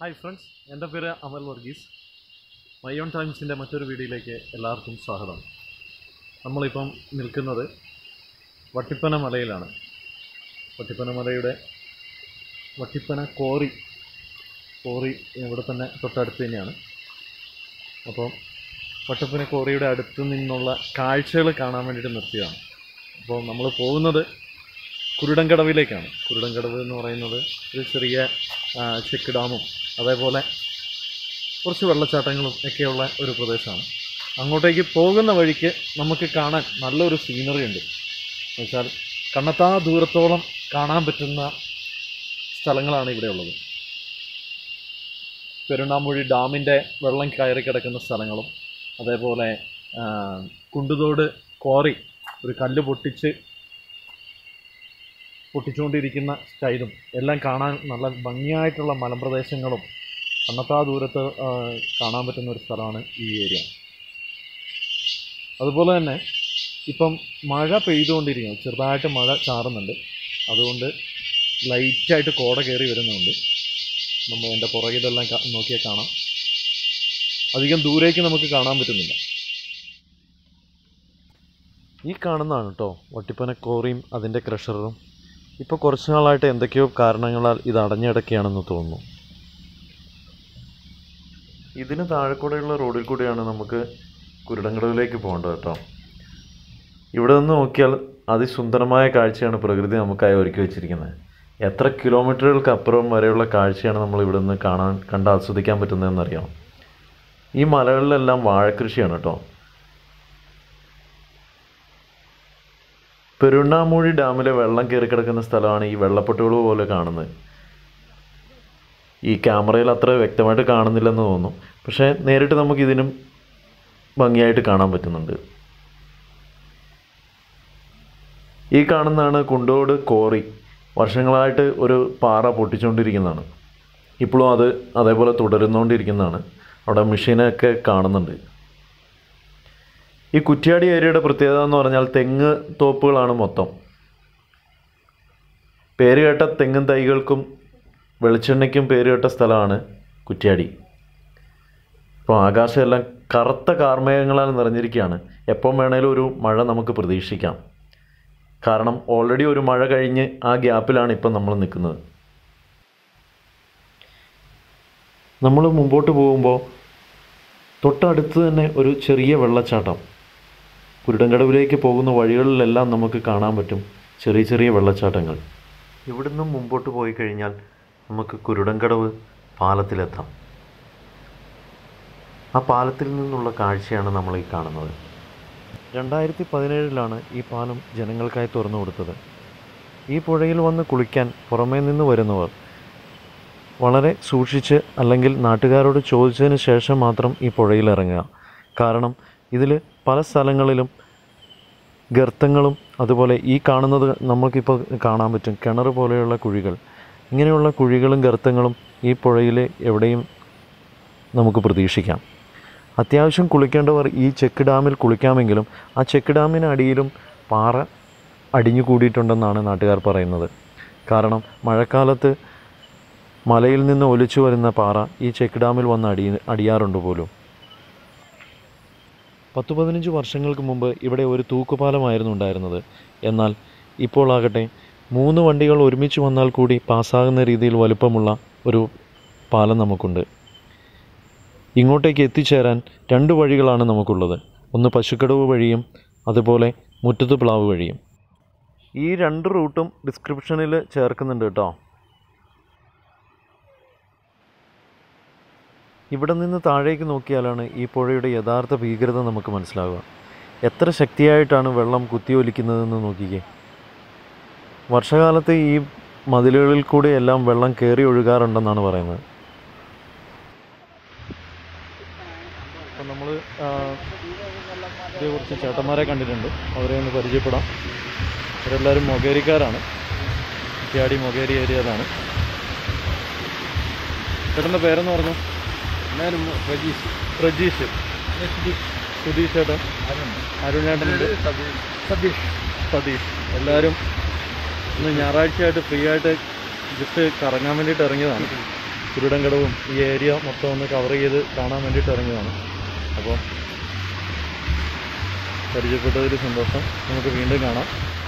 hi friends എൻ്റെ പേര് അമൽ വർഗീസ് മൈയോൺ ടൈംസിൻ്റെ മറ്റൊരു വീഡിയോയിലേക്ക് എല്ലാവർക്കും സ്വാഗതം നമ്മളിപ്പം നിൽക്കുന്നത് വട്ടിപ്പന മലയിലാണ് വട്ടിപ്പന മലയുടെ വട്ടിപ്പന കോറി കോറി ഇവിടെ തന്നെ തൊട്ടടുത്ത് തന്നെയാണ് അപ്പോൾ വട്ടിപ്പന കോറിയുടെ അടുത്ത് നിന്നുള്ള കാഴ്ചകൾ കാണാൻ വേണ്ടിയിട്ട് നിർത്തിയതാണ് അപ്പോൾ നമ്മൾ പോകുന്നത് കുരുടൻകടവിലേക്കാണ് കുരുടൻകടവ് എന്ന് പറയുന്നത് ഒരു ചെറിയ ആ, ചെക്ക് ഡാമും അതേപോലെ കുറച്ച് വെള്ളച്ചാട്ടങ്ങളും ഒക്കെയുള്ള ഒരു പ്രദേശമാണ് അങ്ങോട്ടേക്ക് പോകുന്ന വഴിക്ക് നമുക്ക് കാണാൻ നല്ലൊരു സീനറി ഉണ്ട് എന്നുവെച്ചാൽ കണ്ണെത്താ ദൂരത്തോളം കാണാൻ പറ്റുന്ന സ്ഥലങ്ങളാണ് ഇവിടെ ഉള്ളത് പെരുണ്ണാമൊഴി ഡാമിൻ്റെ വെള്ളം കയറി കിടക്കുന്ന സ്ഥലങ്ങളും അതേപോലെ ആ, കുണ്ടുതോട് കോറി ഒരു കല്ല് പൊട്ടിച്ച് പൊട്ടിച്ചുകൊണ്ടിരിക്കുന്ന സ്റ്റൈലും എല്ലാം കാണാൻ നല്ല ഭംഗിയായിട്ടുള്ള മലമ്പ്രദേശങ്ങളും കണ്ണത്താ ദൂരത്ത് ആ, കാണാൻ പറ്റുന്ന ഒരു സ്ഥലമാണ് ഈ ഏരിയ അതുപോലെ തന്നെ ഇപ്പം മഴ പെയ്തുകൊണ്ടിരിക്കുന്നു ചെറുതായിട്ട് മഴ ചാറുന്നുണ്ട് അതുകൊണ്ട് ലൈറ്റായിട്ട് കോട കയറി വരുന്നുണ്ട് നമ്മൾ എൻ്റെ പുറകിലെല്ലാം കാ- നോക്കിയാൽ കാണാം അധികം ദൂരേക്ക് നമുക്ക് കാണാൻ പറ്റുന്നില്ല ഈ കാണുന്നതാണ് കേട്ടോ വട്ടിപ്പന കോറിയും അതിൻ്റെ ക്രഷറും ഇപ്പോൾ കുറച്ച് നാളായിട്ട് എന്തൊക്കെയോ കാരണങ്ങളാൽ ഇത് അടഞ്ഞിടക്കുകയാണെന്ന് തോന്നുന്നു ഇതിന് താഴെ കൂടെയുള്ള റോഡിൽ കൂടിയാണ് നമുക്ക് കുരുടങ്കടവിലേക്ക് പോകേണ്ടത് കേട്ടോ ഇവിടെ നിന്ന് നോക്കിയാൽ അതിസുന്ദരമായ കാഴ്ചയാണ് പ്രകൃതി നമുക്കായി ഒരുക്കി വെച്ചിരിക്കുന്നത് എത്ര കിലോമീറ്ററുകൾക്ക് അപ്പുറം വരെയുള്ള കാഴ്ചയാണ് നമ്മൾ ഇവിടെ നിന്ന് കാണാൻ കണ്ട് ആസ്വദിക്കാൻ പറ്റുന്നതെന്നറിയാം ഈ മലകളിലെല്ലാം വാഴക്കൃഷിയാണ് കേട്ടോ പെരുണ്ണാമൂഴി ഡാമിലെ വെള്ളം കയറി കിടക്കുന്ന സ്ഥലമാണ് ഈ വെള്ളപ്പൊട്ടുകൾ പോലെ കാണുന്നത് ഈ ക്യാമറയിൽ അത്ര വ്യക്തമായിട്ട് കാണുന്നില്ലെന്ന് തോന്നുന്നു പക്ഷേ നേരിട്ട് നമുക്ക് ഇതിനും ഭംഗിയായിട്ട് കാണാൻ പറ്റുന്നുണ്ട് ഈ കാണുന്നതാണ് കുണ്ടോട് കോറി വർഷങ്ങളായിട്ട് ഒരു പാറ പൊട്ടിച്ചുകൊണ്ടിരിക്കുന്നതാണ് ഇപ്പോഴും അത് അതേപോലെ തുടരുന്നുകൊണ്ടിരിക്കുന്നതാണ് അവിടെ മെഷീനൊക്കെ കാണുന്നുണ്ട് ഈ കുറ്റ്യാടി ഏരിയയുടെ പ്രത്യേകത എന്ന് പറഞ്ഞാൽ തെങ്ങ് തോപ്പുകളാണ് മൊത്തം പേരുകേട്ട തെങ്ങും തൈകൾക്കും വെളിച്ചെണ്ണയ്ക്കും പേരുകേട്ട സ്ഥലമാണ് കുറ്റ്യാടി ഇപ്പോൾ ആകാശമെല്ലാം കറുത്ത കാർമേഘങ്ങളാൽ നിറഞ്ഞിരിക്കുകയാണ് എപ്പം വേണേലും ഒരു മഴ നമുക്ക് പ്രതീക്ഷിക്കാം കാരണം ഓൾറെഡി ഒരു മഴ കഴിഞ്ഞ് ആ ഗ്യാപ്പിലാണ് ഇപ്പം നമ്മൾ നിൽക്കുന്നത് നമ്മൾ മുമ്പോട്ട് പോകുമ്പോൾ തൊട്ടടുത്ത് തന്നെ ഒരു ചെറിയ വെള്ളച്ചാട്ടം കുരുടൻകടവിലേക്ക് പോകുന്ന വഴികളിലെല്ലാം നമുക്ക് കാണാൻ പറ്റും ചെറിയ ചെറിയ വെള്ളച്ചാട്ടങ്ങൾ ഇവിടുന്ന് മുമ്പോട്ട് പോയി കഴിഞ്ഞാൽ നമുക്ക് കുരുടൻകടവ് പാലത്തിലെത്താം ആ പാലത്തിൽ നിന്നുള്ള കാഴ്ചയാണ് നമ്മൾ ഈ കാണുന്നത് രണ്ടായിരത്തി പതിനേഴിലാണ് ഈ പാലം ജനങ്ങൾക്കായി തുറന്നു കൊടുത്തത് ഈ പുഴയിൽ വന്ന് കുളിക്കാൻ പുറമേ നിന്ന് വരുന്നവർ വളരെ സൂക്ഷിച്ച് അല്ലെങ്കിൽ നാട്ടുകാരോട് ചോദിച്ചതിന് ശേഷം മാത്രം ഈ പുഴയിൽ ഇറങ്ങുക കാരണം ഇതിൽ പല സ്ഥലങ്ങളിലും ഗർത്തങ്ങളും അതുപോലെ ഈ കാണുന്നത് നമുക്കിപ്പോൾ കാണാൻ പറ്റും കിണർ പോലെയുള്ള കുഴികൾ ഇങ്ങനെയുള്ള കുഴികളും ഗർത്തങ്ങളും ഈ പുഴയിൽ എവിടെയും നമുക്ക് പ്രതീക്ഷിക്കാം അത്യാവശ്യം കുളിക്കേണ്ടവർ ഈ ചെക്ക് ഡാമിൽ കുളിക്കാമെങ്കിലും ആ ചെക്ക് ഡാമിന് അടിയിലും പാറ അടിഞ്ഞു കൂടിയിട്ടുണ്ടെന്നാണ് നാട്ടുകാർ പറയുന്നത് കാരണം മഴക്കാലത്ത് മലയിൽ നിന്ന് ഒലിച്ചു വരുന്ന പാറ ഈ ചെക്ക് ഡാമിൽ വന്ന് അടി അടിയാറുണ്ട് പോലും പത്ത് പതിനഞ്ച് വർഷങ്ങൾക്ക് മുമ്പ് ഇവിടെ ഒരു തൂക്കുപാലമായിരുന്നു ഉണ്ടായിരുന്നത് എന്നാൽ ഇപ്പോൾ ആകട്ടെ മൂന്ന് വണ്ടികൾ ഒരുമിച്ച് വന്നാൽ കൂടി പാസ്സാകുന്ന രീതിയിൽ വലുപ്പമുള്ള ഒരു പാലം നമുക്കുണ്ട് ഇങ്ങോട്ടേക്ക് എത്തിച്ചേരാൻ രണ്ട് വഴികളാണ് നമുക്കുള്ളത് ഒന്ന് പശുക്കടവ് വഴിയും അതുപോലെ മുറ്റത്ത് പ്ലാവ് വഴിയും ഈ രണ്ട് റൂട്ടും ഡിസ്ക്രിപ്ഷനിൽ ചേർക്കുന്നുണ്ട് കേട്ടോ ഇവിടെ നിന്ന് താഴേക്ക് നോക്കിയാലാണ് ഈ പുഴയുടെ യഥാർത്ഥ ഭീകരത നമുക്ക് മനസ്സിലാവുക എത്ര ശക്തിയായിട്ടാണ് വെള്ളം കുത്തിയൊലിക്കുന്നതെന്ന് നോക്കിക്കേ വർഷകാലത്ത് ഈ മതിലുകളിൽ കൂടെ എല്ലാം വെള്ളം കയറി ഒഴുകാറുണ്ടെന്നാണ് പറയുന്നത് അപ്പം നമ്മൾ ഇതേ കുറച്ച് ചേട്ടന്മാരെ കണ്ടിട്ടുണ്ട് അവരെ ഒന്ന് പരിചയപ്പെടാം ഇവരെല്ലാവരും മൊകേരിക്കാരാണ് കുറ്റിയാടി മൊകേരി ഏരിയയിലാണ് ചേട്ടൻ്റെ പേരെന്ന് പറഞ്ഞു ഞാൻ രജീഷ് പ്രജീഷ് സുധീഷ് ചേട്ടൻ അരുണേട്ടനുണ്ട് സതീഷ് സതീഷ് എല്ലാവരും ഇന്ന് ഞായറാഴ്ചയായിട്ട് ഫ്രീ ആയിട്ട് ജസ്റ്റ് കറങ്ങാൻ വേണ്ടിയിട്ട് ഇറങ്ങിയതാണ് കുരുടൻകടവും ഈ ഏരിയ മൊത്തം ഒന്ന് കവർ ചെയ്ത് കാണാൻ വേണ്ടിയിട്ട് ഇറങ്ങിയതാണ് അപ്പോൾ പരിചയപ്പെട്ടതിൽ സന്തോഷം നമുക്ക് വീണ്ടും കാണാം